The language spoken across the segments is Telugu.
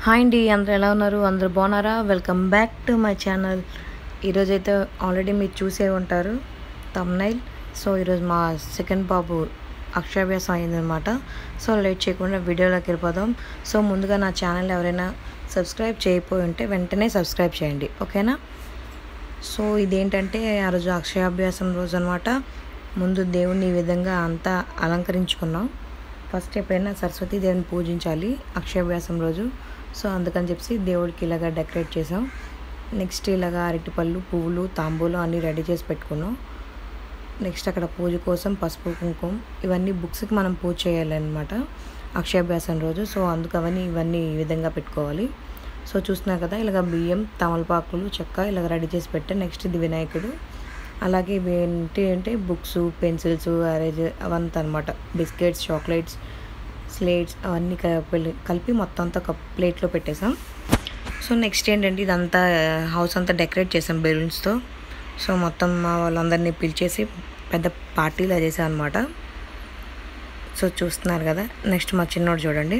హాయ్ అండి అందరు ఎలా ఉన్నారు అందరు బాగున్నారా welcome back to my channel ఈరోజైతే ఆల్రెడీ మీరు చూసే ఉంటారు తమ్నైల్ సో ఈరోజు మా సెకండ్ బాబు అక్షరాభ్యాసం అయిందనమాట సో లేట్ చేయకుండా వీడియోలోకి వెళ్ళిపోదాం సో ముందుగా నా ఛానల్ ఎవరైనా సబ్స్క్రైబ్ చేయకపోయి ఉంటే వెంటనే సబ్స్క్రైబ్ చేయండి ఓకేనా సో ఇదేంటంటే ఆ రోజు అక్షరాభ్యాసం రోజు అనమాట ముందు దేవుణ్ణి ఈ విధంగా అంతా అలంకరించుకున్నాం ఫస్ట్ ఎప్పుడైనా సరస్వతీ దేవిని పూజించాలి అక్షరాభ్యాసం రోజు సో అందుకని చెప్పి దేవుడికి ఇలాగా డెకరేట్ చేసాం నెక్స్ట్ ఇలాగా అరటిపళ్ళు పువ్వులు తాంబూలం అన్నీ రెడీ చేసి పెట్టుకున్నాం నెక్స్ట్ అక్కడ పూజ కోసం పసుపు కుంకుమ ఇవన్నీ బుక్స్కి మనం పూజ చేయాలన్నమాట అక్షరాభ్యాసం రోజు సో అందుకు అవన్నీ ఇవన్నీ ఈ విధంగా పెట్టుకోవాలి సో చూస్తున్నారు కదా ఇలాగ బియ్యం తమలపాకులు చెక్క ఇలాగ రెడీ చేసి పెట్టా నెక్స్ట్ ఇది వినాయకుడు అలాగే ఇవి ఏంటి అంటే బుక్స్ పెన్సిల్స్ అరేజ్ అవంతా అనమాట బిస్కెట్స్ చాక్లెట్స్ స్లేట్స్ అవన్నీ కలిపి కలిపి మొత్తం అంతా ఒక ప్లేట్లో పెట్టేసాం సో నెక్స్ట్ ఏంటంటే ఇదంతా హౌస్ అంతా డెకరేట్ చేసాం బెలూన్స్తో సో మొత్తం మా వాళ్ళందరినీ పిలిచేసి పెద్ద పార్టీలా చేసాం అనమాట సో చూస్తున్నారు కదా నెక్స్ట్ మా చిన్నోడు చూడండి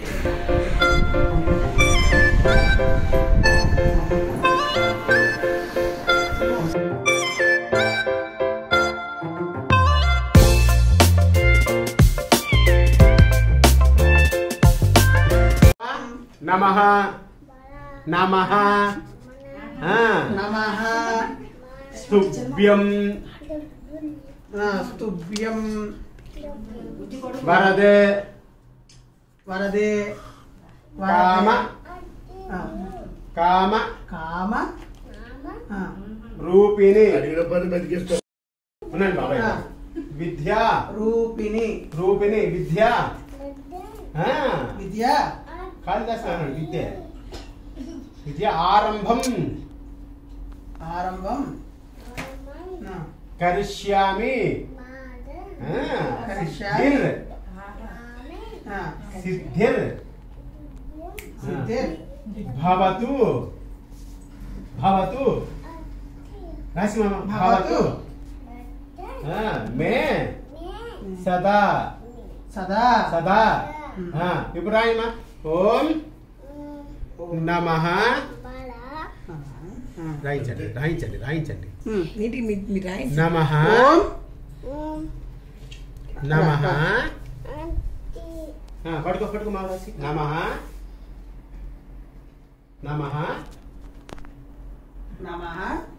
నమ నమ నమః స్తుభ్యం స్తుభ్యం వరదే వరదే కామ ఆ, కామ కామ ఆ, రూపిణి అడిగిన పని బతికిస్తా ఉండండి బాబాయ్ ఆ. విద్య రూపిణి రూపిణి విద్య ఆ, విద్య కాళిదాసు అన్నాడు విద్య విద్య ఆరంభం ఆరంభం ఆ, కరిష్యామి ఆ, కరిష్యామి. సిద్ధిర్ ఆ, సిద్ధిర్ సిద్ధిర్ భవతు భవతు రాసి మామ భవతు భవతు. ఆ, మే సదా సదా సదా ఆ, ఇప్పుడు రాయమా ఓం నమ ఆ, రాయించండి రాయించండి రాయించండి ఉమ్. నమ ఓం నమ పడుకో పడుకో మా రాసి నమ నమ నమః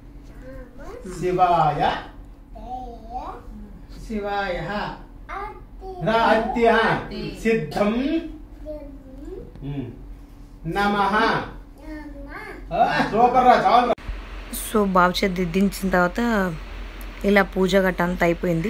శివాయ శివాయ రాత్య సిద్ధం నమ సూపర్ రా చాలు రా. సో బాబు చేతి దిద్దించిన తర్వాత ఇలా పూజ గట్ట అంతా అయిపోయింది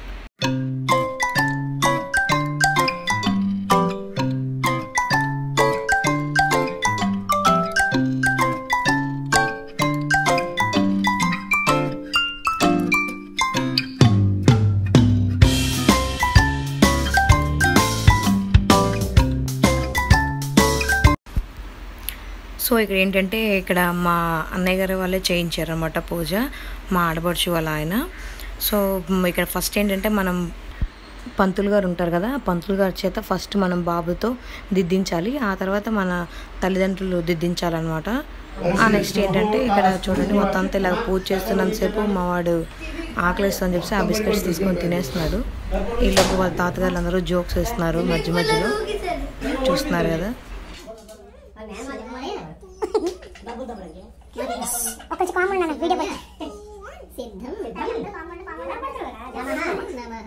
సో ఇక్కడ ఏంటంటే ఇక్కడ మా అన్నయ్య గారు వాళ్ళే చేయించారన్నమాట పూజ మా ఆడపడుచు వాళ్ళ ఆయన సో మ్, ఇక్కడ ఫస్ట్ ఏంటంటే మనం పంతులు గారు ఉంటారు కదా ఆ పంతులు గారి చేత ఫస్ట్ మనం బాబుతో దిద్దించాలి ఆ తర్వాత మన తల్లిదండ్రులు దిద్దించాలన్నమాట ఆ నెక్స్ట్ ఏంటంటే ఇక్కడ చూడండి మొత్తం అంతా ఇలా పూజ చేస్తున్నంతసేపు మా వాడు ఆకలిస్తుందని చెప్పి ఆ బిస్కెట్స్ తీసుకొని తినేస్తున్నాడు వీళ్ళకి వాళ్ళ తాతగారులు అందరూ జోక్స్ వేస్తున్నారు మధ్య మధ్యలో చూస్తున్నారు కదా ఒకటి కామన్ నాన్న వీడియో పట్టు. సిద్ధం నమః నమః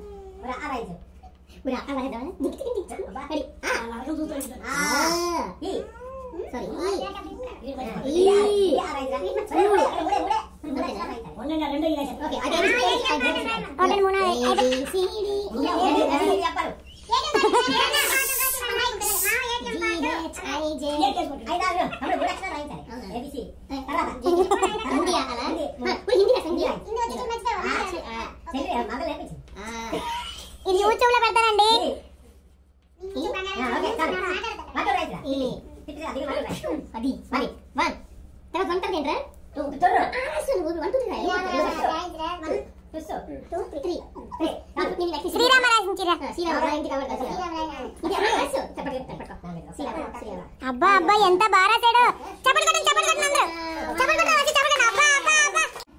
ఉరా అలా దిక్కు దిక్కు దిక్కు రెడీ ఆ సారీ ఈ ఓకే అదే ఆర్డర్ మూన A B C D Hindi అలా హిందీ హిందీ ఇది యూట్యూబ్ లో పెడతానండి ఇది అది మరి వన్ తర్వాత వన్ తర్వాత ఏంట్రా వన్ టూ త్రీ అబ్బా అబ్బా ఎంత బాగా రాశాడు చెప్పండి కొట్టండి చెప్పండి కొట్టండి అందరూ చెప్పండి కొట్టండి వచ్చి చెప్పండి అబ్బా అబ్బా అబ్బా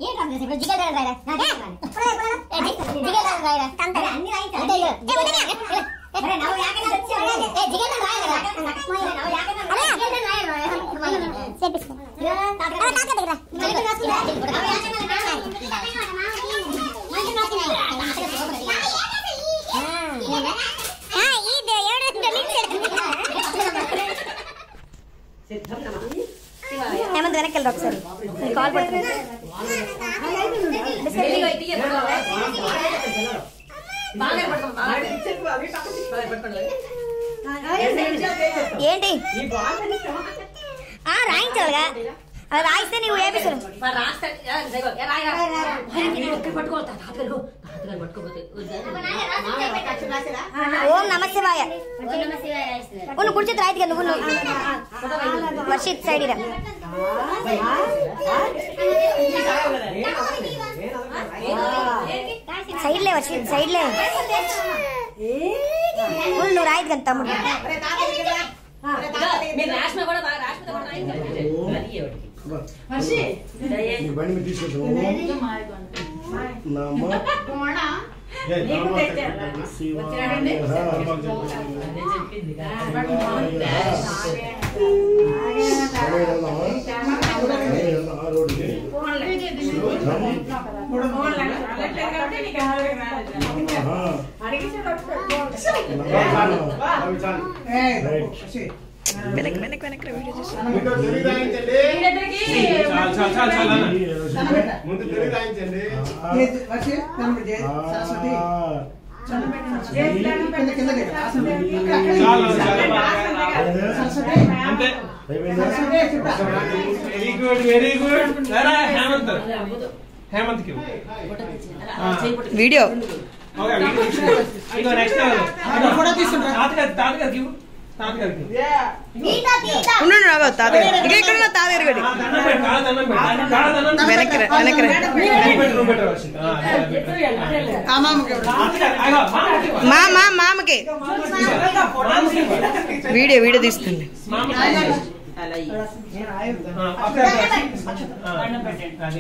హేమంత్ వెనక్కి వెళ్ళరు ఒకసారి నీ కాల్ పడుతుంది ఏంటి ఆ రాయించాలిగా అది రాయిస్తే నీవు ఏమిస్తారు ఓం నమ శివాయ నువ్వు కూర్చొని రాయితీ నువ్వు నువ్వు వర్షిత్ సైడ్ రా సైడ్ లే వర్షిత్ సైడ్ లే ఉండు, నువ్వు రాయితీ కదా తమ్ముడు నీ బండి మీద తీసుకొచ్చాము నమ శివాయ ఆ రోడ్డుకి వెనక్కి వెనక్కి వెనక్కి వీడియో చూసి ముందు తిరిగి రాయించండి చాలు చాలు చాలు చాలు అన్న ముందు తిరిగి రాయించండి సరస్వతి చాలు చాలు బాగా. సరస్వతి అంతే Saraswati very good very good రా హేమంత్ హేమంత్ కి వీడియో ఓకే వీడియో తీసుకో. ఇదిగో నెక్స్ట్ అది కూడా తీసుకుంటా. తాతగారు తాతగారికి ఇవ్వు. తాతగారికి ఉండు రావు తాత ఇక ఇక్కడ ఉన్న తాత ఎరగడి ఆ, దండం పెట్టు, కాళ్ళ దండం పెట్టు. కాళ్ళ దండం పెట్టు. వెనక్కి రా, వెనక్కి రా. నువ్వు పెట్టు, నువ్వు పెట్టు, వర్షిత్. ఆ, అదే, పెట్టు. ఆ మామకి ఎవరు? తాతగారు, అయ్యో, మామకి ఇవ్వు. మా మా మామకి మామకి ఇవ్వు. వీడియో వీడియో తీస్తుంది మామకి ఇవ్వు. ఆ, ఓకే, ఓకే. ఆ, అది.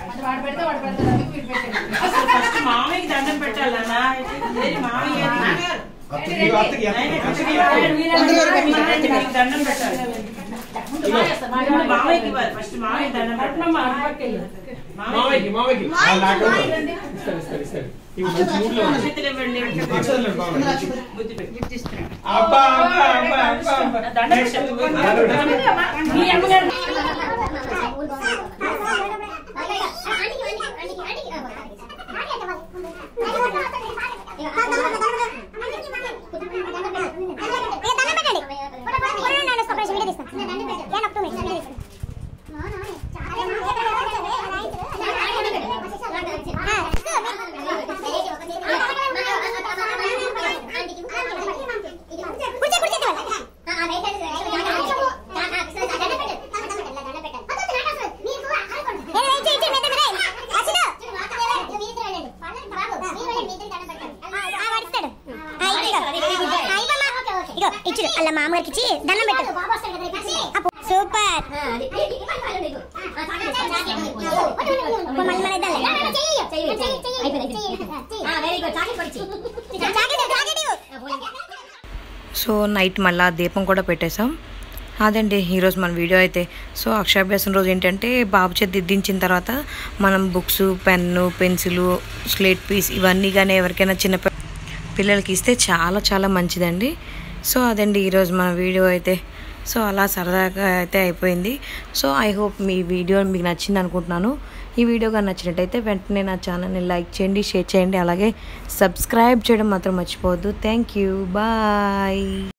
మామయ్యకి దండం పెట్టాలన్నా మామయ్య ఇదిగో అత్తకి, అత్తకి, అత్తకి ఇవ్వు. మామయ్యకి దండం పెట్టాలి మామయ్యకి ఇవ్వాలి ఫస్ట్ మామయ్య దండం పెట్టాలి మామయ్యకి మామయ్యకి ఆ, లాక్డౌన్ ఇస్తారు ఇస్తారు ఇస్తారు ఇవి మంచి మూడ్లో ఉంది. చేతులు ఇవ్వండి అక్షరాలు బాగున్నాయి. బుద్ధి పెట్టి అబ్బా అబ్బా అబ్బా అబ్బా అబ్బా దండం పెట్టు. మీ అమ్మగారు ఇచ్చుడు అలా మామగారికి ఇచ్చి దండం పెట్టు అప్పు సూపర్ మళ్ళీ మళ్ళీ ఇద్దాంలే. జాకెట్, జాకెట్ ఇవ్వు. సో నైట్ మళ్ళీ ఆ దీపం కూడా పెట్టేశాం అదండి ఈరోజు మన వీడియో అయితే సో అక్షరాభ్యాసం రోజు ఏంటంటే బాబు చేతి దిద్దించిన తర్వాత మనం books pen pencil slate piece ఇవన్నీ కానీ ఎవరికైనా చిన్న పి- పిల్లలకి ఇస్తే చాలా చాలా మంచిదండి సో అదండి ఈరోజు మన వీడియో అయితే సో అలా సరదాగా అయితే అయిపోయింది సో ఐ హోప్ మీ వీడియో మీకు నచ్చింది అనుకుంటున్నాను ఈ వీడియో కానీ నచ్చినట్టయితే వెంటనే నా ఛానల్ని లైక్ చేయండి షేర్ చేయండి అలాగే సబ్స్క్రైబ్ చేయడం మాత్రం మర్చిపోవద్దు థ్యాంక్ యూ బాయ్